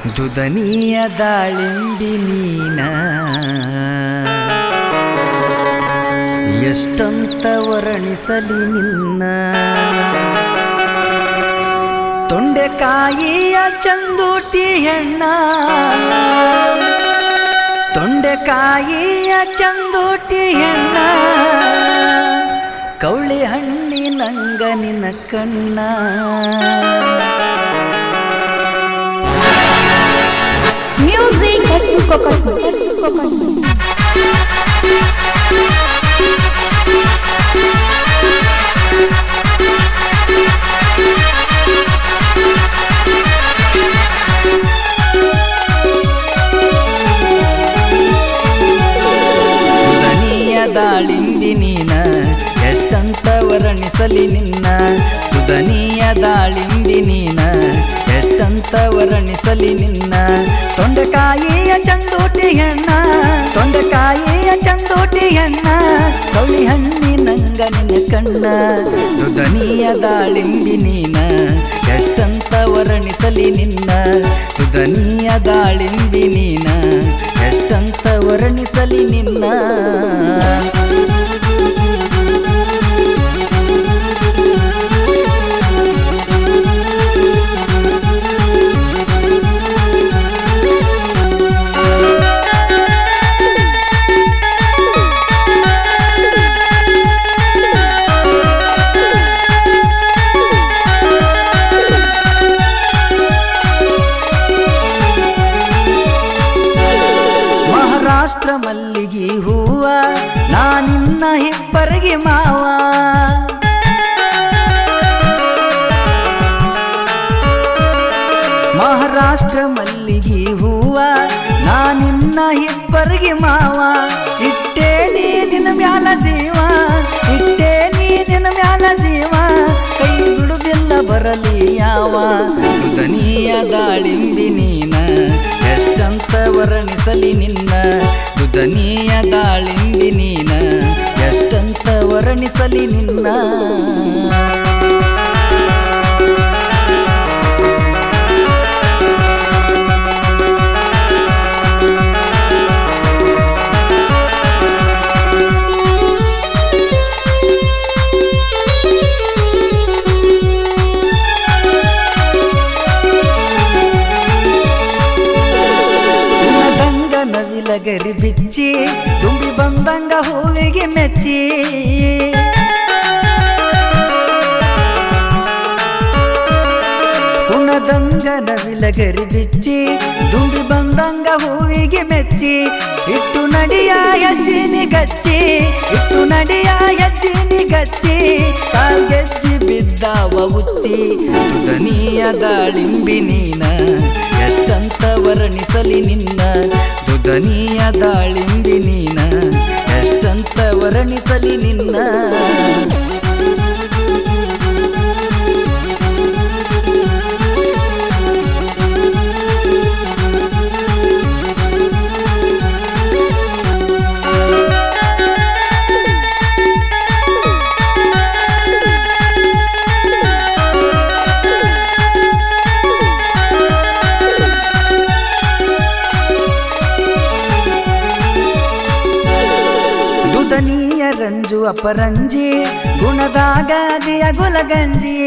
ದುದನಿಯ ದಾಳಿಂಬಿ ನೀನ ಎಷ್ಟಂತ ವರ್ಣಿಸಲಿ ನಿನ್ನ ತೊಂಡೆಕಾಯಿಯ ಚಂದೂಟಿ ಹೆಣ್ಣ ತೊಂಡೆಕಾಯಿಯ ಚಂದೂಟಿ ಹೆಣ್ಣ ಕೌಳಿ ಹಣ್ಣಿನಂಗ ನಿನ್ನ ಕಣ್ಣ Music at Coconut. ಸುಧನಿಯ ದಾಳಿಂಬಿ ನೀನ ಎಷ್ಟಂತ ವರ್ಣಿಸಲಿ ನಿನ್ನ ಸುಧನಿಯ ದಾಳಿಂಬಿ ನೀನ ಎಷ್ಟಂತ ವರ್ಣಿಸಲಿ ನಿನ್ನ ತೊಂಡೆಕಾಯಿಯ ಚಂದೋಟಿ ಹೆಣ್ಣ ತೊಂಡೆಕಾಯಿಯ ಚಂದೋಟಿ ಹೆಣ್ಣ ಕೌಳಿ ಹಣ್ಣಿನಂಗ ನಿನ್ನ ಕಣ್ಣ ಸುಧನಿಯ ದಾಳಿಂಬಿ ನೀನ ಎಷ್ಟಂತ ವರ್ಣಿಸಲಿ ನಿನ್ನ ಸುಧನಿಯ ದಾಳಿಂಬಿ ನೀನ ಎಷ್ಟಂತ ವರ್ಣಿಸಲಿ ನಿನ್ನ ಮಹಾರಾಷ್ಟ್ರ ಮಲ್ಲಿಗೆ ಹೂವ ನಾನಿನ್ನ ಹಿಪ್ಪರಿಗೆ ಮಾವ ಮಹಾರಾಷ್ಟ್ರ ಮಲ್ಲಿಗೆ ಹೂವ ನಾನಿನ್ನ ಹಿಪ್ಪರಿಗೆ ಮಾವ ಇಟ್ಟೇ ನೀ ನಿನ್ನ ಮ್ಯಾಲ ಜೀವ ಇಟ್ಟೇ ನೀ ನಿನ್ನ ಮ್ಯಾಲ ಜೀವ ಕೈ ಬಿಡುದಿಲ್ಲ ಬರಲಿ ಯಾವ ದುದನಿಯ ದಾಳಿಂಬಿ ನೀನ ಎಷ್ಟಂತ ವರ್ಣಿಸಲಿ ನಿನ್ನ ದುದನಿಯ ದಾಳಿಂಬಿ ನೀನ ಎಷ್ಟಂತ ವರ್ಣಿಸಲಿ ನಿನ್ನ ದಂಗ ನವಿಲಗರಿ ಬಿಚ್ಚಿ ತುಂಬಿ ಬಂದಂಗ ಹೂವಿಗೆ ಮೆಚ್ಚಿ ಕುಣದಂಗ ನವಿಲಗರಿ ಬಿಚ್ಚಿ ದುಂಬಿ ಬಂದಂಗ ಹೂವಿಗೆ ಮೆಚ್ಚಿ ಇಟ್ಟು ನಡಿಯ ಹೆಜ್ಜಿನಿ ಗಚ್ಚಿ ಇಟ್ಟು ನಡಿಯ ಹೆಜ್ಜಿನಿ ಗಚ್ಚಿ ಕಾಲ್ಗೆಜ್ಜಿ ಬಿದ್ದಾವ ಉಚ್ಚಿ ದುದನಿಯ ದಾಳಿಂಬಿ ನೀನ ಎಷ್ಟಂತ ವರ್ಣಿಸಲಿ ನಿನ್ನ ದುದನಿಯ ದಾಳಿಂಬಿ ನೀನ ಎಷ್ಟಂತ ವರ್ಣಿಸಲಿ ನಿನ್ನ ದುದನಿಯ ರಂಜು ಅಪರಂಜಿ ಗುಣದಾಗ ದಿಯ ಗುಲಗಂಜಿ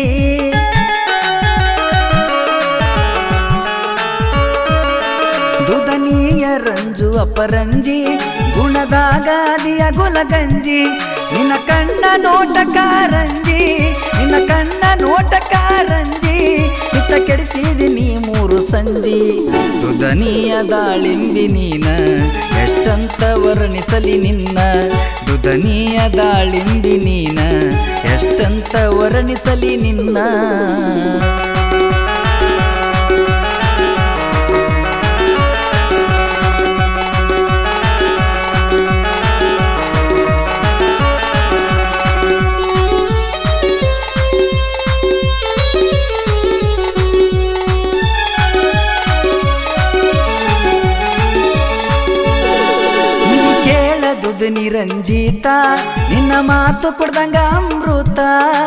ದುದನಿಯ ರಂಜು ಅಪರಂಜಿ ಗುಣದಾಗ ದಿಯ ಗುಲಗಂಜಿ ನಿನ್ನ ಕಣ್ಣ ನೋಟ ಕಾರಂಜಿ ನಿನ್ನ ಕಣ್ಣ ನೋಟ ಕಾರಂಜಿ ಚಿತ್ತ ಕೆಡಿಸಿದಿ ನೀ ಮೂರು ಸಂಜಿ ದುದನಿಯ ದಾಳಿಂಬಿ ನೀನ ಎಷ್ಟಂತ ವರ್ಣಿಸಲಿ ನಿನ್ನ ದುದನಿಯ ದಾಳಿಂಬಿ ನೀನ ಎಷ್ಟಂತ ವರ್ಣಿಸಲಿ ನಿನ್ನ ನೀ ಕೇಳದುದು ನಿರಂಜಿತ ನಿನ್ನ ಮಾತು ಕೊಡ್ದಂಗ ಅಮೃತ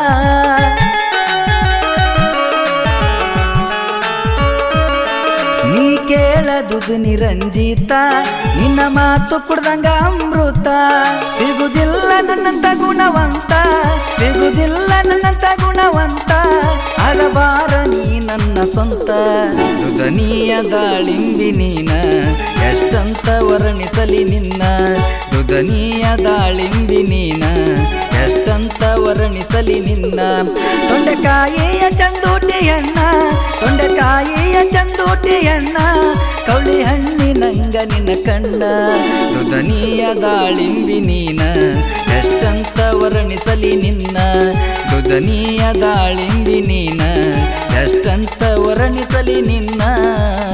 ನೀ ಕೇಳದುದು ನಿರಂಜಿತ ನಿನ್ನ ಮಾತು ಕುಡ್ದಂಗ ಅಮೃತ ಸಿಗುದಿಲ್ಲ ನನ್ನಂತ ಗುಣವಂತ ಸಿಗುದಿಲ್ಲ ನನ್ನಂತ ಗುಣವಂತ ಅರಬಾರ ನೀ ನನ್ನ ಸ್ವಂತ ದುದನೀಯ ದಾಳಿಂಬಿ ನೀನ ಎಷ್ಟಂತ ವರ್ಣಿಸಲಿ ನಿನ್ನ ದುದನೀಯ ದಾಳಿಂಬಿ ನೀನ ಎಷ್ಟಂತ ವರ್ಣಿಸಲಿ ನಿನ್ನ ತೊಂಡೆಕಾಯಿಯ ಚಂದೂಟಿಯಣ್ಣ ತೊಂಡೆಕಾಯಿಯ ಚಂದೂಟಿಯಣ್ಣ ಕೌಳಿ ಹಣ್ಣಿನಂಗ ನಿನ್ನ ಕಣ್ಣ ದುದನೀಯ ದಾಳಿಂಬಿ ನೀನ ಎಷ್ಟಂತ ವರ್ಣಿಸಲಿ ನಿನ್ನ ದುದನೀಯ ದಾಳಿಂಬಿ ನೀನ ಎಷ್ಟಂತ ವರ್ಣಿಸಲಿ ನಿನ್ನ